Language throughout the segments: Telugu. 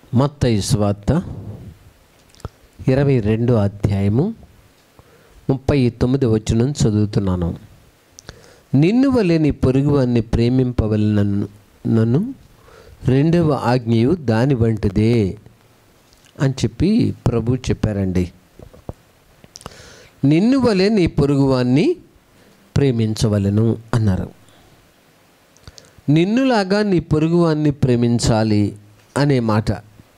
మత్తయి సువార్త ఇరవై రెండో అధ్యాయము ముప్పై తొమ్మిది వచనం చదువుతున్నాను నిన్ను వలె నీ పొరుగువాన్ని ప్రేమింపవలనను నన్ను రెండవ ఆజ్ఞయు దాని వంటిదే అని చెప్పి ప్రభు చెప్పారండి నిన్ను వలె నీ పొరుగువాన్ని ప్రేమించవలను అన్నారు నిన్నులాగా నీ పొరుగువాన్ని ప్రేమించాలి అనే మాట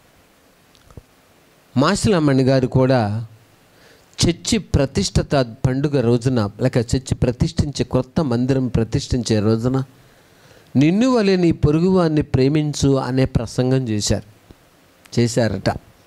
మాసిలమ్మణి గారు కూడా చర్చి ప్రతిష్టత పండుగ రోజున లేక చర్చి ప్రతిష్ఠించే కొత్త మందిరం ప్రతిష్ఠించే రోజున నిన్ను వలె నీ పొరుగువాన్ని ప్రేమించు అనే ప్రసంగం చేశారు చేశారట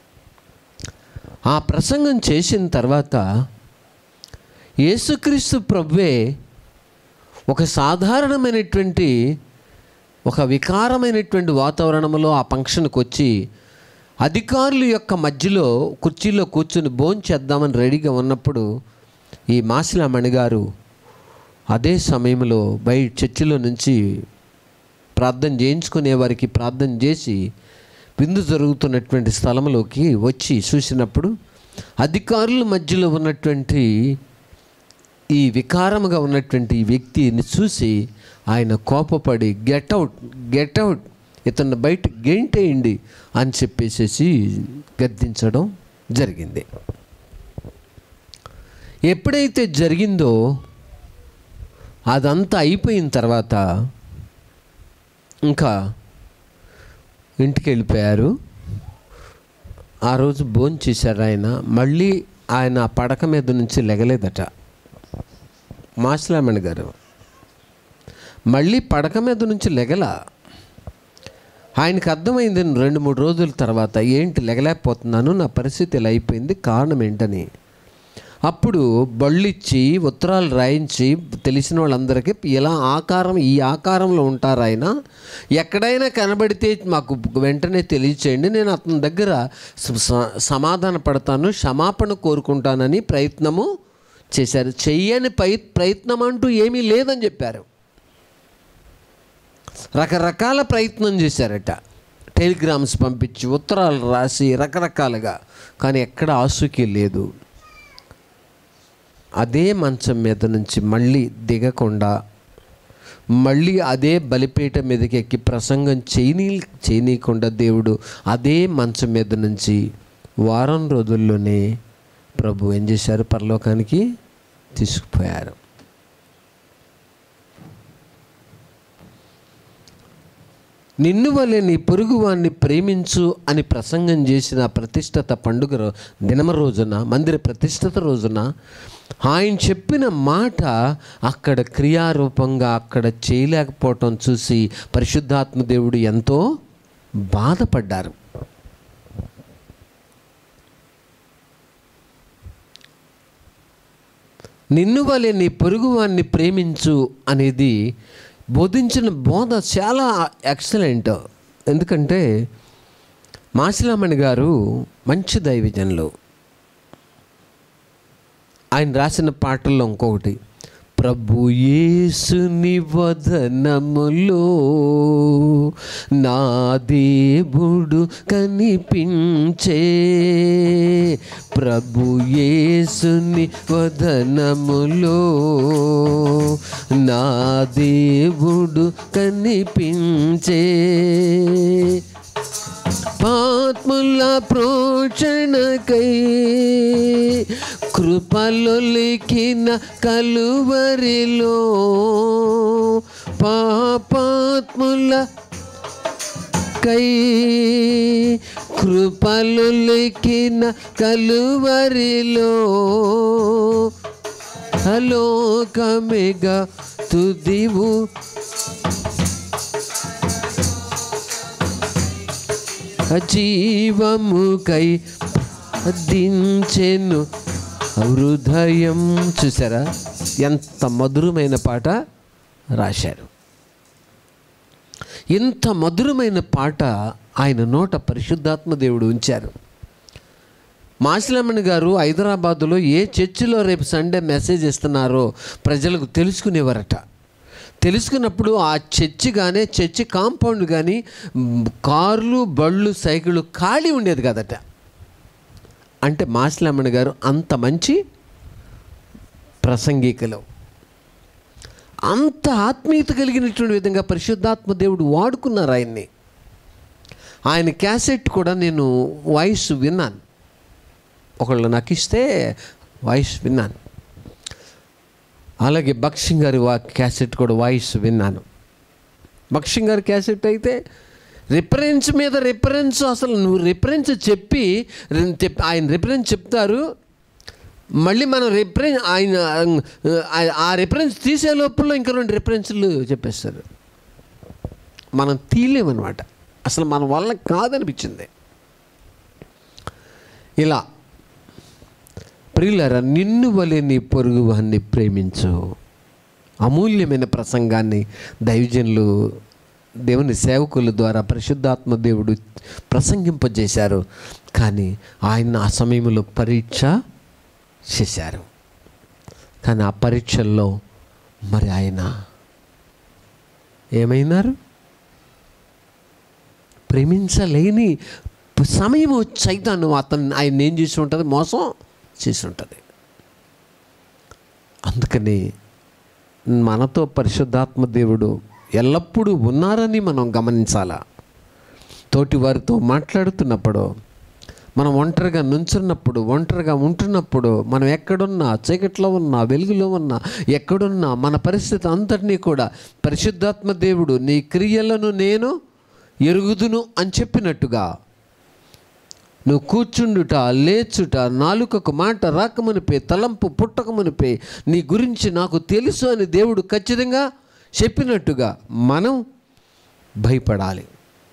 ఆ ప్రసంగం చేసిన తర్వాత యేసుక్రీస్తు ప్రభువే ఒక సాధారణమైనటువంటి ఒక వికారమైనటువంటి వాతావరణంలో ఆ ఫంక్షన్కి వచ్చి అధికారుల యొక్క మధ్యలో కుర్చీలో కూర్చుని భోంచేద్దామని రెడీగా ఉన్నప్పుడు ఈ మాసిలామణి గారు అదే సమయంలో బయట చర్చిలో నుంచి ప్రార్థన చేయించుకునే వారికి ప్రార్థన చేసి విందు జరుగుతున్నటువంటి స్థలంలోకి వచ్చి చూసినప్పుడు అధికారుల మధ్యలో ఉన్నటువంటి ఈ వికారముగా ఉన్నటువంటి ఈ వ్యక్తిని చూసి ఆయన కోపపడి గెట్ అవుట్ గెట్ అవుట్ ఇతను బయట గెంటేయండి అని చెప్పేసేసి గద్దించడం జరిగింది ఎప్పుడైతే జరిగిందో అదంతా అయిపోయిన తర్వాత ఇంకా ఇంటికి వెళ్ళిపోయారు ఆ రోజు భోజనం చేశారు ఆయన మళ్ళీ ఆయన ఆ పడక మీద నుంచి లెగలేదట మాస్లామణి గారు మళ్ళీ పడక మీద నుంచి లెగల ఆయనకు అర్థమైంది రెండు మూడు రోజుల తర్వాత ఏంటి లెగలేకపోతున్నాను నా పరిస్థితి ఇలా అయిపోయింది కారణం ఏంటని అప్పుడు బళ్ళిచ్చి ఉత్తరాలు రాయించి తెలిసిన వాళ్ళందరికీ ఇలా ఆకారం ఈ ఆకారంలో ఉంటారు ఆయన ఎక్కడైనా కనబడితే మాకు వెంటనే తెలియచేయండి నేను అతని దగ్గర స- స- సమాధాన పడతాను క్షమాపణ కోరుకుంటానని ప్రయత్నము చేశారు చెయ్యని పై ప్రయత్నం అంటూ ఏమీ లేదని చెప్పారు రకరకాల ప్రయత్నం చేశారట టెలిగ్రామ్స్ పంపించి ఉత్తరాలు రాసి రకరకాలుగా కానీ ఎక్కడ ఆసుకి లేదు అదే మంచం మీద నుంచి మళ్ళీ దిగకుండా మళ్ళీ అదే బలిపీట మీదకి ఎక్కి ప్రసంగం చేయనీ చేయనీయకుండా దేవుడు అదే మంచం మీద నుంచి వారం రోజుల్లోనే ప్రభు ఏం చేశారు పరలోకానికి తీసుకుపోయారు నిన్ను వలె నీ పొరుగువాన్ని ప్రేమించు అని ప్రసంగం చేసిన ప్రతిష్టత పండుగ రో- దినమ రోజున మందిర ప్రతిష్టత రోజున ఆయన చెప్పిన మాట అక్కడ క్రియారూపంగా అక్కడ చేయలేకపోవటం చూసి పరిశుద్ధాత్మ దేవుడు ఎంతో బాధపడ్డారు నిన్ను వలె నీ పొరుగువాన్ని ప్రేమించు అనేది బోధించిన బోధ చాలా ఎక్సలెంట్ ఎందుకంటే మాసిలామణి గారు మంచి దైవజనులు ఆయన రాసిన పాటల్లో ఇంకొకటి ప్రభు యేసుని వదనములో నా దేవుడు కనిపించే ప్రభు యేసుని వదనములో నా దేవుడు కనిపించే పాత్ముల ప్రోచనకై కృపలొలికిన కలువరిలో పాపాత్ముల కై కృపలొలికిన కలువరిలో అలోకమిగా తుదివు జీవముకై దించెను హృదయం చూసారా ఎంత మధురమైన పాట రాశారు ఇంత మధురమైన పాట ఆయన నోట పరిశుద్ధాత్మ దేవుడు ఉంచారు మాసిలమ్మని గారు హైదరాబాదులో ఏ చర్చిలో రేపు సండే మెసేజ్ ఇస్తున్నారో ప్రజలకు తెలుసుకునేవారట తెలుసుకున్నప్పుడు ఆ చర్చి కానీ చర్చి కాంపౌండ్ కానీ మ్, కార్లు బళ్ళు సైకిళ్ళు ఖాళీ ఉండేది కదట అంటే మాస్లామణి గారు అంత మంచి ప్రసంగికలు అంత ఆత్మీయత కలిగినటువంటి విధంగా పరిశుద్ధాత్మ దేవుడు వాడుకున్నారు ఆయన్ని ఆయన క్యాసెట్ కూడా నేను వాయిస్ విన్నాను ఒకళ్ళు నాకు ఇస్తే వాయిస్ విన్నాను అలాగే బక్షింగ్ గారి వా క్యాసెట్ కూడా వాయిస్ విన్నాను బక్షింగ్ గారి క్యాసెట్ అయితే రిఫరెన్స్ మీద రిఫరెన్స్ అసలు నువ్వు రిఫరెన్స్ చెప్పి రి- చెప్- ఆయన రిఫరెన్స్ చెప్తారు మళ్ళీ మనం రిఫరెన్స్ ఆయన ఆ- ఆ రిఫరెన్స్ తీసే లోపల ఇంకా రెండు రిఫరెన్స్లు చెప్పేస్తారు మనం తీయలేమన్నమాట అసలు మన వల్ల కాదనిపించింది ఇలా ప్రియులరా నిన్ను వలె నీ పొరుగు వారిని ప్రేమించు అమూల్యమైన ప్రసంగాన్ని దైవజనులు దేవుని సేవకుల ద్వారా పరిశుద్ధాత్మ దేవుడు ప్రసంగింపజేశారు కానీ ఆయన ఆ సమయంలో పరీక్ష చేశారు కానీ ఆ పరీక్షల్లో మరి ఆయన ఏమైనారు ప్రేమించలేని సమయం సైతాను అతను ఆయన ఏం చేసి ఉంటుంది మోసం చేసి ఉంటుంది అందుకని మనతో పరిశుద్ధాత్మ దేవుడు ఎల్లప్పుడూ ఉన్నారని మనం గమనించాలా తోటి వారితో మాట్లాడుతున్నప్పుడు మనం ఒంటరిగా నుంచున్నప్పుడు ఒంటరిగా ఉంటున్నప్పుడు మనం ఎక్కడున్నా చీకట్లో ఉన్నా వెలుగులో ఉన్నా ఎక్కడున్నా మన పరిస్థితి అంతటినీ కూడా పరిశుద్ధాత్మ దేవుడు నీ క్రియలను నేను ఎరుగుదును అని చెప్పినట్టుగా నువ్వు కూర్చుండుట లేచుట నాలుకకు మాట రాకమునిపే తలంపు పుట్టకమునిపే నీ గురించి నాకు తెలుసు అని దేవుడు ఖచ్చితంగా చెప్పినట్టుగా మనం భయపడాలి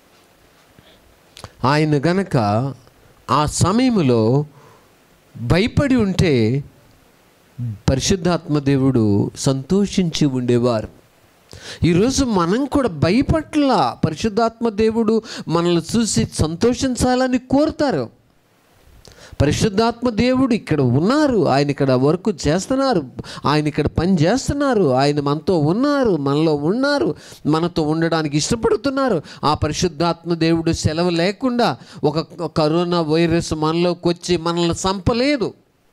ఆయన గనక ఆ సమయంలో భయపడి ఉంటే పరిశుద్ధాత్మ దేవుడు సంతోషించి ఉండేవారు ఈరోజు మనం కూడా భయపట్ల పరిశుద్ధాత్మ దేవుడు మనల్ని చూసి సంతోషించాలని కోరుతారు పరిశుద్ధాత్మ దేవుడు ఇక్కడ ఉన్నారు ఆయన ఇక్కడ వర్క్ చేస్తున్నారు ఆయన ఇక్కడ పని చేస్తున్నారు ఆయన మనతో ఉన్నారు మనలో ఉన్నారు మనతో ఉండడానికి ఇష్టపడుతున్నారు ఆ పరిశుద్ధాత్మ దేవుడు సెలవు లేకుండా ఒక కరోనా వైరస్ మనలోకి వచ్చి మనల్ని చంపలేదు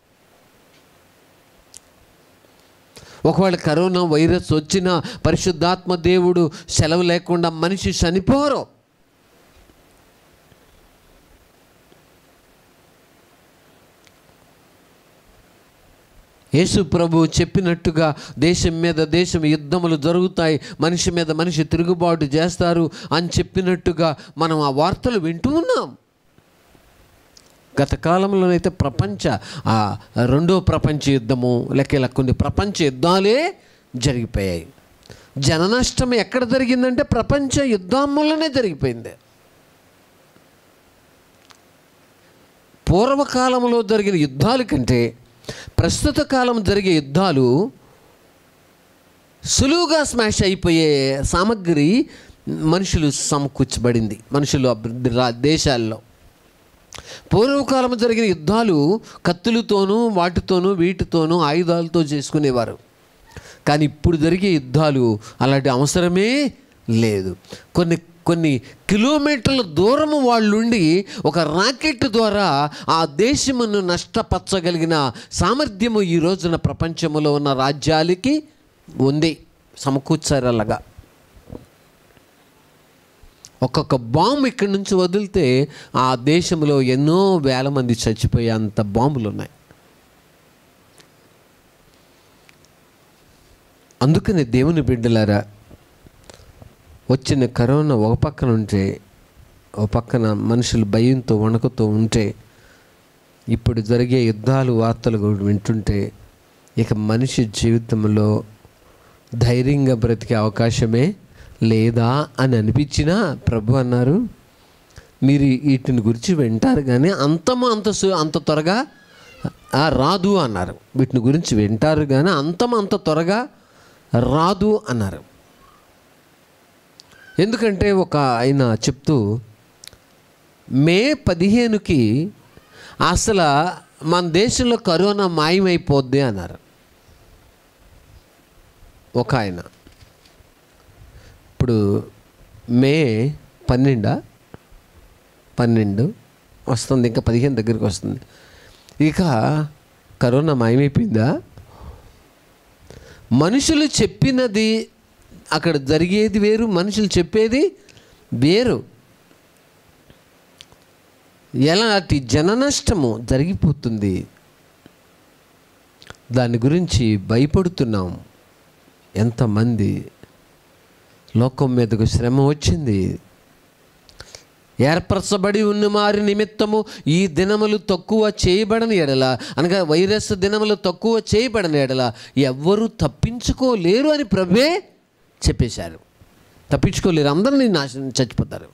ఒకవేళ కరోనా వైరస్ వచ్చినా పరిశుద్ధాత్మ దేవుడు సెలవు లేకుండా మనిషి చనిపోరు యేసు ప్రభు చెప్పినట్టుగా దేశం మీద దేశం యుద్ధములు జరుగుతాయి మనిషి మీద మనిషి తిరుగుబాటు చేస్తారు అని చెప్పినట్టుగా మనం ఆ వార్తలు వింటూ ఉన్నాం గత కాలంలోనైతే ప్రపంచ ఆ రెండో ప్రపంచ యుద్ధము లేక ఇలా కొన్ని ప్రపంచ యుద్ధాలే జరిగిపోయాయి జన నష్టం ఎక్కడ జరిగిందంటే ప్రపంచ యుద్ధం వల్లనే జరిగిపోయింది పూర్వకాలంలో జరిగిన యుద్ధాల కంటే ప్రస్తుత కాలం జరిగే యుద్ధాలు సులువుగా స్మాష్ అయిపోయే సామగ్రి మనుషులు సమకూర్చబడింది మనుషులు అభివృద్ధి రా దేశాల్లో పూర్వకాలం జరిగిన యుద్ధాలు కత్తులతోనూ వాటితోనూ వీటితోనూ ఆయుధాలతో చేసుకునేవారు కానీ ఇప్పుడు జరిగే యుద్ధాలు అలాంటి అవసరమే లేదు కొన్ని కొన్ని కిలోమీటర్ల దూరము వాళ్ళుండి ఒక రాకెట్ ద్వారా ఆ దేశమును నష్టపరచగలిగిన సామర్థ్యము ఈ రోజున ప్రపంచంలో ఉన్న రాజ్యాలకి ఉంది సమకూర్చారు అలాగా ఒక్కొక్క బాంబు ఇక్కడి నుంచి వదిలితే ఆ దేశంలో ఎన్నో వేల మంది చచ్చిపోయే అంత బాంబులు ఉన్నాయి అందుకని దేవుని బిడ్డలారా వచ్చిన కరోనా ఒక పక్కన ఉంటే ఒక పక్కన మనుషులు భయంతో వణుకుతూ ఉంటే ఇప్పుడు జరిగే యుద్ధాలు వార్తలు కూడా వింటుంటే ఇక మనిషి జీవితంలో ధైర్యంగా బ్రతికే అవకాశమే లేదా అని అనిపించినా ప్రభు అన్నారు మీరు వీటిని గురించి వింటారు కానీ అంతము అంత సు- అంత త్వరగా ఆ, రాదు అన్నారు వీటిని గురించి వింటారు కానీ అంతం అంత త్వరగా రాదు అన్నారు ఎందుకంటే ఒక ఆయన చెప్తూ మే పదిహేనుకి అసలు మన దేశంలో కరోనా మాయమైపోద్ది అన్నారు ఒక ఆయన ఇప్పుడు మే పన్నెండా పన్నెండు వస్తుంది ఇంకా పదిహేను దగ్గరికి వస్తుంది ఇక కరోనా మాయమైపోయిందా మనుషులు చెప్పినది అక్కడ జరిగేది వేరు మనుషులు చెప్పేది వేరు ఎలాంటి జన నష్టము జరిగిపోతుంది దాని గురించి భయపడుతున్నాం ఎంతమంది లోకం మీదకు శ్రమ వచ్చింది ఏర్పరచబడి ఉన్న వారి నిమిత్తము ఈ దినములు తక్కువ చేయబడని ఎడల అనగా వైరస్ దినములు తక్కువ చేయబడని ఎడల ఎవ్వరూ తప్పించుకోలేరు అని ప్రభే చెప్పేశారు తప్పించుకోలేరు అందరినీ నాశనం చచ్చిపోతారు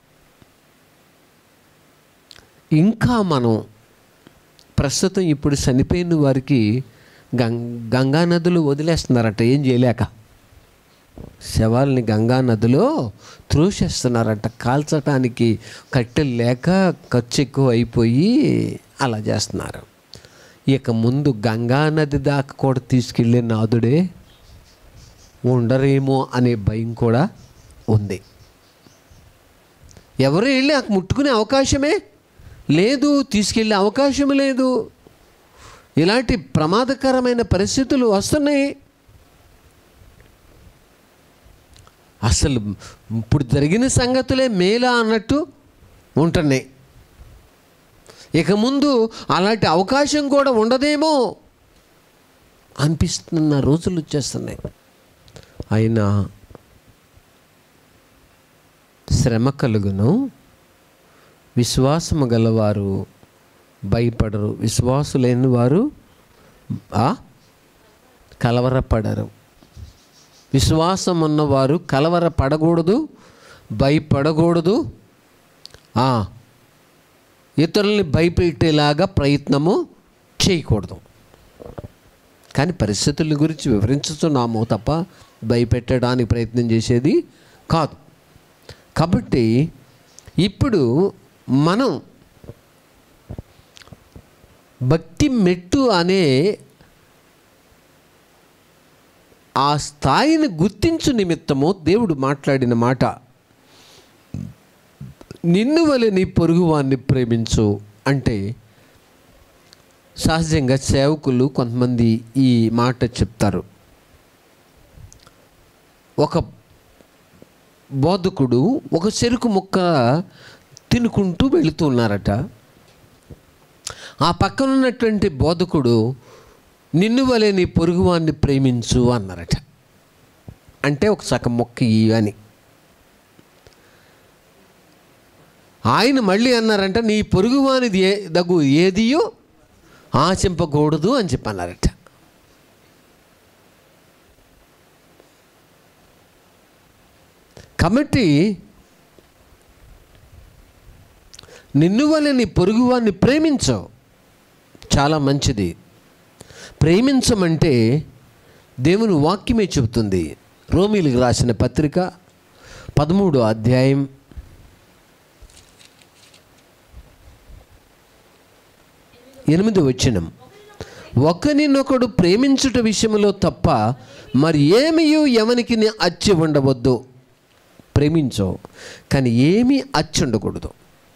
ఇంకా మనం ప్రస్తుతం ఇప్పుడు చనిపోయిన వారికి గం గంగా నదులు వదిలేస్తున్నారట ఏం చేయలేక శవాల్ని గంగా నదిలో త్రూసేస్తున్నారట కాల్చటానికి కట్టెలు లేక ఖర్చు ఎక్కువ అయిపోయి అలా చేస్తున్నారు ఇక ముందు గంగా నది దాకా కూడా తీసుకెళ్ళే నాదుడే ఉండరేమో అనే భయం కూడా ఉంది ఎవరు వెళ్ళి అక్కడ ముట్టుకునే అవకాశమే లేదు తీసుకెళ్ళే అవకాశం లేదు ఇలాంటి ప్రమాదకరమైన పరిస్థితులు వస్తున్నాయి అసలు ఇప్పుడు జరిగిన సంగతులే మేలా అన్నట్టు ఉంటున్నాయి ఇక ముందు అలాంటి అవకాశం కూడా ఉండదేమో అనిపిస్తున్న రోజులు వచ్చేస్తున్నాయి అయినా శ్రమ కలుగును విశ్వాసము గలవారు భయపడరు విశ్వాసులేని వారు ఆ? కలవరపడరు విశ్వాసం ఉన్నవారు కలవరపడకూడదు భయపడకూడదు ఆ, ఇతరుల్ని భయపెట్టేలాగా ప్రయత్నము చేయకూడదు కానీ పరిస్థితుల గురించి వివరించుతున్నాము తప్ప భయపెట్టడానికి ప్రయత్నం చేసేది కాదు కాబట్టి ఇప్పుడు మనం భక్తి మెట్టు అనే ఆ స్థాయిని గుర్తించు నిమిత్తము దేవుడు మాట్లాడిన మాట నిన్ను వలె నీ పొరుగువాన్ని ప్రేమించు అంటే సహజంగా సేవకులు కొంతమంది ఈ మాట చెప్తారు ఒక బోధకుడు ఒక చెరుకు ముక్క తినుకుంటూ వెళుతున్నారట ఆ పక్కన ఉన్నటువంటి బోధకుడు నిన్ను వలె నీ పొరుగువాన్ని ప్రేమించు అన్నారట అంటే ఒక సగం మొక్క ఇయ్యి అని ఆయన మళ్ళీ అన్నారంట నీ పొరుగువానిది ఏ దగ్గు ఏదియో ఆశింపకూడదు అని చెప్పి అన్నారట కాబట్టి నిన్ను వల్ల నీ పొరుగువాన్ని ప్రేమించవు చాలా మంచిది ప్రేమించమంటే దేవుని వాక్యమే చెబుతుంది రోమిలకు రాసిన పత్రిక పదమూడో అధ్యాయం ఎనిమిది వచ్చినం ఒకరినొకడు ప్రేమించుట విషయంలో తప్ప మరి ఏమియు ఎవనికి అచ్చి ఉండవద్దు ప్రేమించో కానీ ఏమీ అచ్చి ఉండకూడదు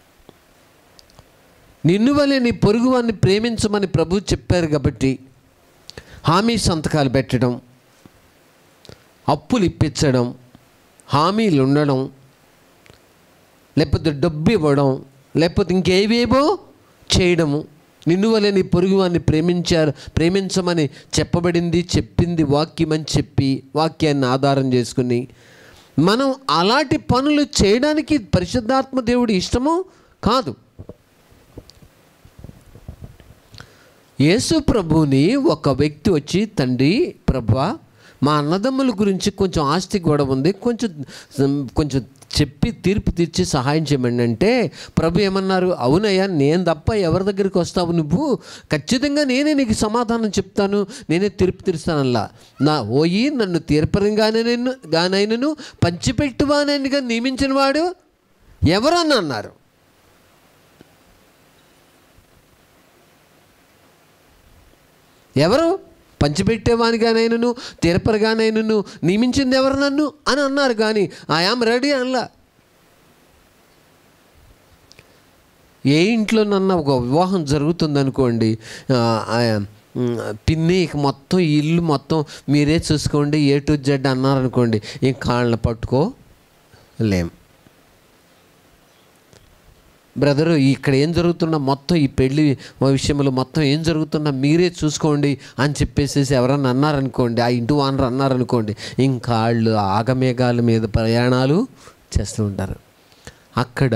నిన్ను వలె నీ పొరుగువాన్ని ప్రేమించమని ప్రభు చెప్పారు కాబట్టి హామీ సంతకాలు పెట్టడం అప్పులు ఇప్పించడం హామీలు ఉండడం లేకపోతే డబ్బు ఇవ్వడం లేకపోతే ఇంకేవేవో చేయడము నిన్ను వలె నీ పొరుగువాన్ని ప్రేమించారు ప్రేమించమని చెప్పబడింది చెప్పింది వాక్యం అని చెప్పి వాక్యాన్ని ఆధారం చేసుకుని మనం అలాంటి పనులు చేయడానికి పరిశుద్ధాత్మ దేవుడి ఇష్టము కాదు యేసు ప్రభుని ఒక వ్యక్తి వచ్చి తండ్రి ప్రభా మా అన్నదమ్ముల గురించి కొంచెం ఆస్తి గొడవ ఉంది కొంచెం కొంచెం చెప్పి తీర్పు తీర్చి సహాయం చేయమండి అంటే ప్రభు ఏమన్నారు అవునయ్యా నేను తప్ప ఎవరి దగ్గరికి వస్తావు నువ్వు ఖచ్చితంగా నేనే నీకు సమాధానం చెప్తాను నేనే తీర్పు తీరుస్తానల్లా నా ఓయి నన్ను తీర్పరంగానే నేను గానైనను పంచిపెట్టువాననిగా నియమించిన వాడు ఎవరని అన్నారు ఎవరు పంచిపెట్టేవానిగానైనను తీర్పరగానైనను నియమించింది ఎవరు నన్ను అని అన్నారు కానీ ఐఆమ్ రెడీ అనలా ఏ ఇంట్లోనన్నా ఒక వివాహం జరుగుతుందనుకోండి ఆ, ఆ, ఉమ్, పిన్ని ఇక మొత్తం ఈ ఇల్లు మొత్తం మీరే చూసుకోండి ఏ టు జెడ్ అన్నారనుకోండి ఇంక కాళ్ళని పట్టుకో లేం బ్రదరు ఇక్కడ ఏం జరుగుతున్నా మొత్తం ఈ పెళ్లి విషయంలో మొత్తం ఏం జరుగుతున్నా మీరే చూసుకోండి అని చెప్పేసి ఎవరన్నా అన్నారనుకోండి ఆ ఇంటి వానరు అన్నారనుకోండి ఇంకా వాళ్ళు ఆగమేఘాల మీద ప్రయాణాలు చేస్తూ ఉంటారు అక్కడ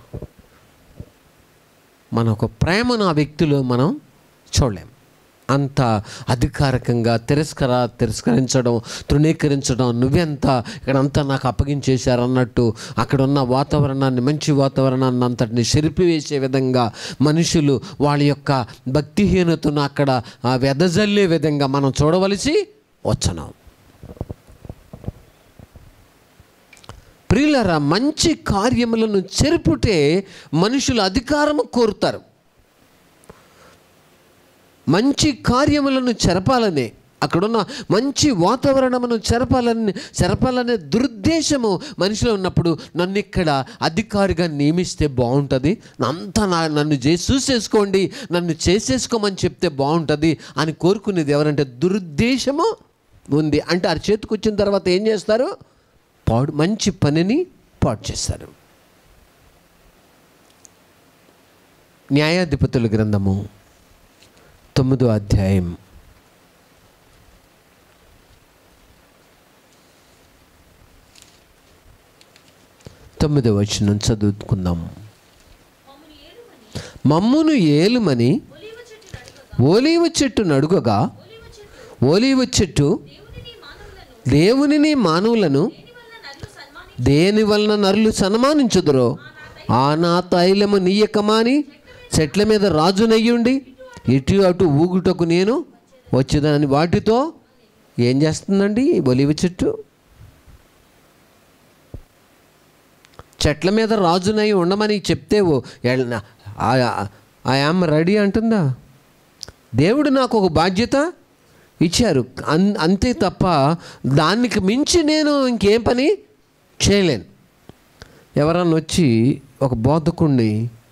మన ఒక ప్రేమను ఆ వ్యక్తిలో మనం చూడలేం అంత అధికారికంగా తిరస్కర తిరస్కరించడం తృణీకరించడం నువ్వెంత ఇక్కడంతా నాకు అప్పగించేశారు అన్నట్టు అక్కడ ఉన్న వాతావరణాన్ని మంచి వాతావరణాన్ని అంతటిని చెరిపివేసే విధంగా మనుషులు వాళ్ళ యొక్క భక్తిహీనతను అక్కడ ఆ, వెదజల్లే విధంగా మనం చూడవలసి వచ్చనాం ప్రియులరా మంచి కార్యములను చెరుపుటే మనుషులు అధికారము కోరుతారు మంచి కార్యములను చెరపాలని అక్కడున్న మంచి వాతావరణమును చెరపాలని చెరపాలనే దురుద్దేశము మనిషిలో ఉన్నప్పుడు నన్ను ఇక్కడ అధికారిగా నియమిస్తే బాగుంటుంది అంతా నా నన్ను చేసి చూసేసుకోండి నన్ను చేసేసుకోమని చెప్తే బాగుంటుంది అని కోరుకునేది ఎవరంటే దురుద్దేశము ఉంది అంటే ఆ చేతికి వచ్చిన తర్వాత ఏం చేస్తారు పాడు మంచి పనిని పాడు చేస్తారు న్యాయాధిపతుల గ్రంథము తొమ్మిదో అధ్యాయం తొమ్మిదో వచనం చదువుకుందాం మమ్మును ఏలుమని ఓలీవ చెట్టు నడుగగా ఓలీవ చెట్టు దేవునిని మానవులను దేని వలన నరులు సన్మానించుదురో ఆ నా తైలము నీయకమాని చెట్ల మీద రాజు నెయ్యుండి ఇటు అటు ఊగుటకు నేను వచ్చేదాన్ని వాటితో ఏం చేస్తుందండి ఈ ఒలివ చెట్టు చెట్ల మీద రాజునై ఉండమని చెప్తే ఐ ఆమ్ రెడీ అంటుందా దేవుడు నాకు ఒక బాధ్యత ఇచ్చారు అన్ అంతే తప్ప దానికి మించి నేను ఇంకేం పని చేయలేను ఎవరన్నా వచ్చి ఒక బోధకుణ్ణి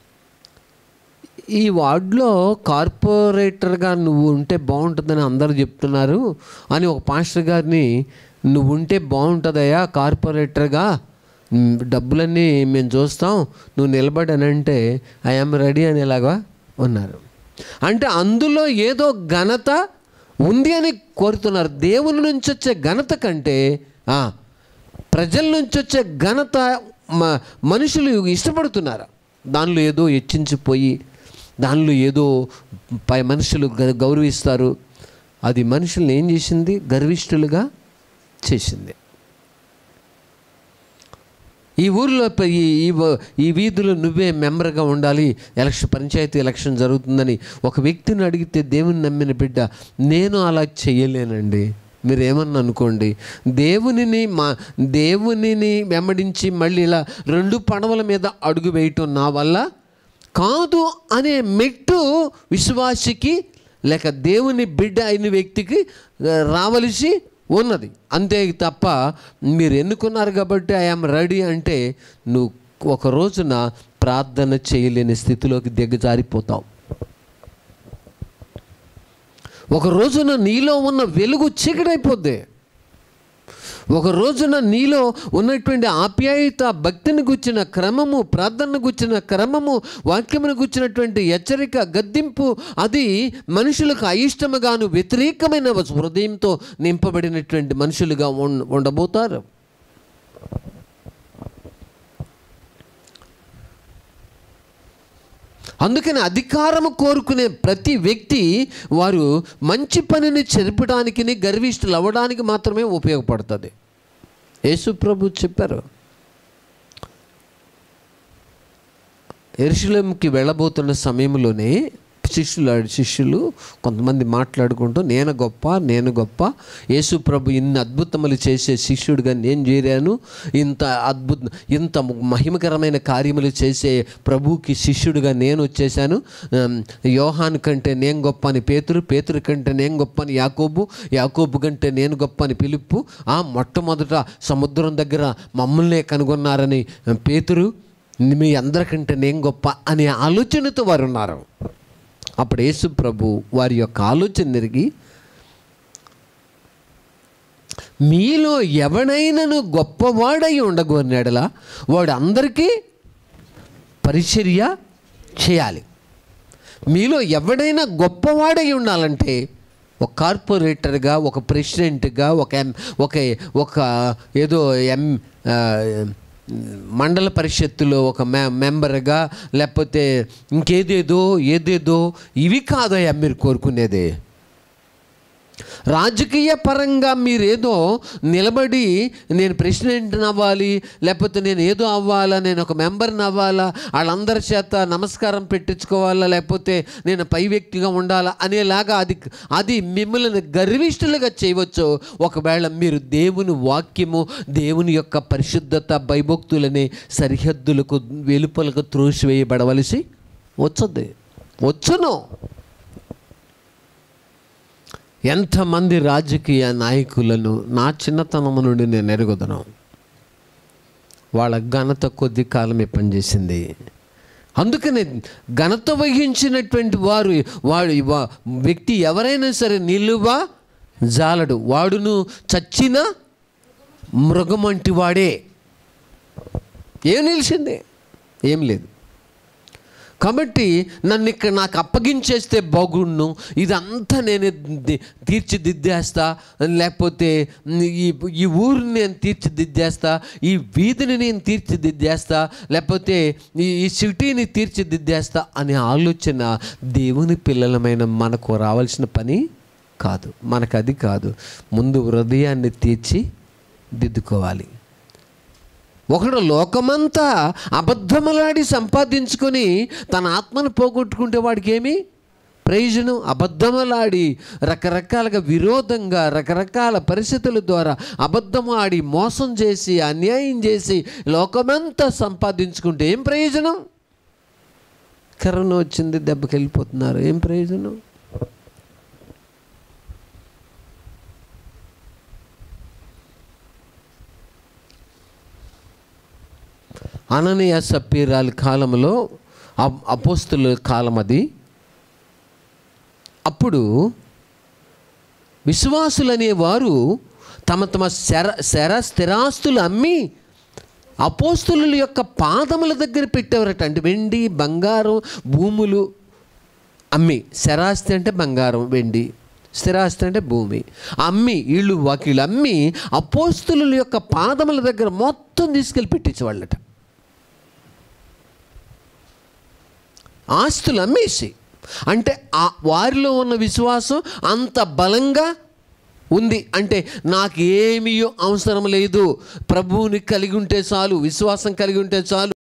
ఈ వార్డులో కార్పొరేటర్గా నువ్వు ఉంటే బాగుంటుందని అందరూ చెప్తున్నారు అని ఒక పాస్టర్ గారిని నువ్వు ఉంటే బాగుంటుందయ్యా కార్పొరేటర్గా మ్, డబ్బులన్నీ మేము చూస్తాం నువ్వు నిలబడనంటే ఐఎమ్ రెడీ అనేలాగా ఉన్నారు అంటే అందులో ఏదో ఘనత ఉంది అని కోరుతున్నారు దేవుని నుంచి వచ్చే ఘనత కంటే ఆ, ప్రజల నుంచి వచ్చే ఘనత మ- మనుషులు ఇష్టపడుతున్నారు దానిలో ఏదో హెచ్చించిపోయి దానిలో ఏదో పై మనుషులు గ- గౌరవిస్తారు అది మనుషుల్ని ఏం చేసింది గర్విష్ఠులుగా చేసింది ఈ ఊరిలో ప- ఈ ఈ వ- ఈ వీధిలో నువ్వే మెంబర్గా ఉండాలి ఎలక్షన్ పంచాయతీ ఎలక్షన్ జరుగుతుందని ఒక వ్యక్తిని అడిగితే దేవుని నమ్మిన బిడ్డ నేను అలా చెయ్యలేనండి మీరు ఏమన్నా అనుకోండి దేవునిని మా దేవునిని వెంబడించి మళ్ళీ ఇలా రెండు పడవల మీద అడుగు వేయటం నా వల్ల కాదు అనే మెట్టు విశ్వాసికి లేక దేవుని బిడ్డ అయిన వ్యక్తికి ఆ, రావలసి ఉన్నది అంతే తప్ప మీరు ఎన్నుకున్నారు కాబట్టి ఐఎమ్ రెడీ అంటే నువ్వు ఒక రోజున ప్రార్థన చేయలేని స్థితిలోకి దిగజారిపోతావు ఒక రోజున నీలో ఉన్న వెలుగు చీకటైపోద్ది ఒక రోజున నీలో ఉన్నటువంటి ఆప్యాయత భక్తిని గుచ్చిన క్రమము ప్రార్థనను గుచ్చిన క్రమము వాక్యమును గుచ్చినటువంటి హెచ్చరిక గద్దింపు అది మనుషులకు అయిష్టముగాను వ్యతిరేకమైన హృదయంతో నింపబడినటువంటి మనుషులుగా ఉం- ఉండబోతారు అందుకని అధికారము కోరుకునే ప్రతి వ్యక్తి వారు మంచి పనిని చెరపడానికి గర్విష్ఠులు అవ్వడానికి మాత్రమే ఉపయోగపడుతుంది యేసు ప్రభు చెప్పారు ఎరుషులంకి వెళ్ళబోతున్న సమయంలోనే శిష్యులు శిష్యులు కొంతమంది మాట్లాడుకుంటూ నేను గొప్ప నేను గొప్ప యేసు ప్రభు ఇన్ని అద్భుతములు చేసే శిష్యుడిగా నేను చేరాను ఇంత అద్భుత ఇంత మహిమకరమైన కార్యములు చేసే ప్రభువుకి శిష్యుడిగా నేను వచ్చేసాను ఉమ్, యోహాను కంటే నేను గొప్ప అని పేతురు పేతురు కంటే నేను గొప్ప అని యాకోబు యాకోబు కంటే నేను గొప్ప అని పిలుపు ఆ మొట్టమొదట సముద్రం దగ్గర మమ్మల్నే కనుగొన్నారని పేతురు మీ అందరికంటే నేను గొప్ప అనే ఆలోచనతో వారు ఉన్నారు అప్పుడు యేసు ప్రభు వారి యొక్క ఆలోచన ఎరిగి మీలో ఎవడైనను గొప్పవాడై ఉండగోరినాడలా వాడు అందరికీ పరిచర్య చేయాలి మీలో ఎవడైనా గొప్పవాడై ఉండాలంటే ఒక కార్పొరేటర్గా ఒక ప్రెసిడెంట్గా ఒక ఎం ఒక ఒక ఏదో ఎం ఆ, మండల పరిషత్తులో ఒక మె మెంబర్గా లేకపోతే ఇంకేదేదో ఏదేదో ఇవి కాదయ్యా మీరు కోరుకునేది రాజకీయ పరంగా మీరేదో నిలబడి నేను ప్రెసిడెంట్ అవ్వాలి లేకపోతే నేను ఏదో అవ్వాలా నేను ఒక మెంబర్ని అవ్వాలా వాళ్ళందరి చేత నమస్కారం పెట్టించుకోవాలా లేకపోతే నేను పై వ్యక్తిగా ఉండాలా అనేలాగా అది అది మిమ్మల్ని గర్విష్ఠులుగా చేయవచ్చు ఒకవేళ మీరు దేవుని వాక్యము దేవుని యొక్క పరిశుద్ధత భయభక్తులనే సరిహద్దులకు వెలుపలకు త్రోసివేయబడవలసి వచ్చుద్ది వచ్చును ఎంతమంది రాజకీయ నాయకులను నా చిన్నతనం నుండి నేను ఎరుగుదను వాళ్ళ ఘనత కొద్ది కాలమే పనిచేసింది అందుకనే ఘనత వహించినటువంటి వారు వాడు వా- వ్యక్తి ఎవరైనా సరే నిలువ జాలడు వాడును చచ్చిన మృగమంటి వాడే ఏం నిలిచింది ఏం లేదు కాబట్టి నన్ను ఇక్కడ నాకు అప్పగించేస్తే బాగుండు ఇదంతా నేను ది- తీర్చిదిద్దేస్తా లేకపోతే ఈ ఈ ఊరిని నేను తీర్చిదిద్దేస్తా ఈ వీధిని నేను తీర్చిదిద్దేస్తా లేకపోతే ఈ ఈ సిటీని తీర్చిదిద్దేస్తా అనే ఆలోచన దేవుని పిల్లలమైన మనకు రావాల్సిన పని కాదు మనకు అది కాదు ముందు హృదయాన్ని తీర్చి దిద్దుకోవాలి ఒకడు లోకమంతా అబద్ధములాడి సంపాదించుకొని తన ఆత్మను పోగొట్టుకుంటే వాడికి ఏమి ప్రయోజనం అబద్ధములాడి రకరకాలుగా విరోధంగా రకరకాల పరిస్థితుల ద్వారా అబద్ధము ఆడి మోసం చేసి అన్యాయం చేసి లోకమంతా సంపాదించుకుంటే ఏం ప్రయోజనం కరోనా వచ్చింది దెబ్బకి వెళ్ళిపోతున్నారు ఏం ప్రయోజనం అననీయ సప్పీరాల కాలంలో అప్- అపోస్తుల కాలం అది అప్పుడు విశ్వాసులనే వారు తమ తమ శర శర స్థిరాస్తులు అమ్మి అపోస్తుల యొక్క పాదముల దగ్గర పెట్టేవారట అంటే వెండి బంగారం భూములు అమ్మి శరాస్తి అంటే బంగారం వెండి స్థిరాస్తి అంటే భూమి అమ్మి ఇళ్ళు వాకిళ్ళు అమ్మి అపోస్తుల యొక్క పాదముల దగ్గర మొత్తం తీసుకెళ్ళి పెట్టించేవాళ్ళట ఆస్తులు అమ్మేసి అంటే ఆ వారిలో ఉన్న విశ్వాసం అంత బలంగా ఉంది అంటే నాకు ఏమీ అవసరం లేదు ప్రభువుని కలిగి ఉంటే చాలు విశ్వాసం కలిగి ఉంటే చాలు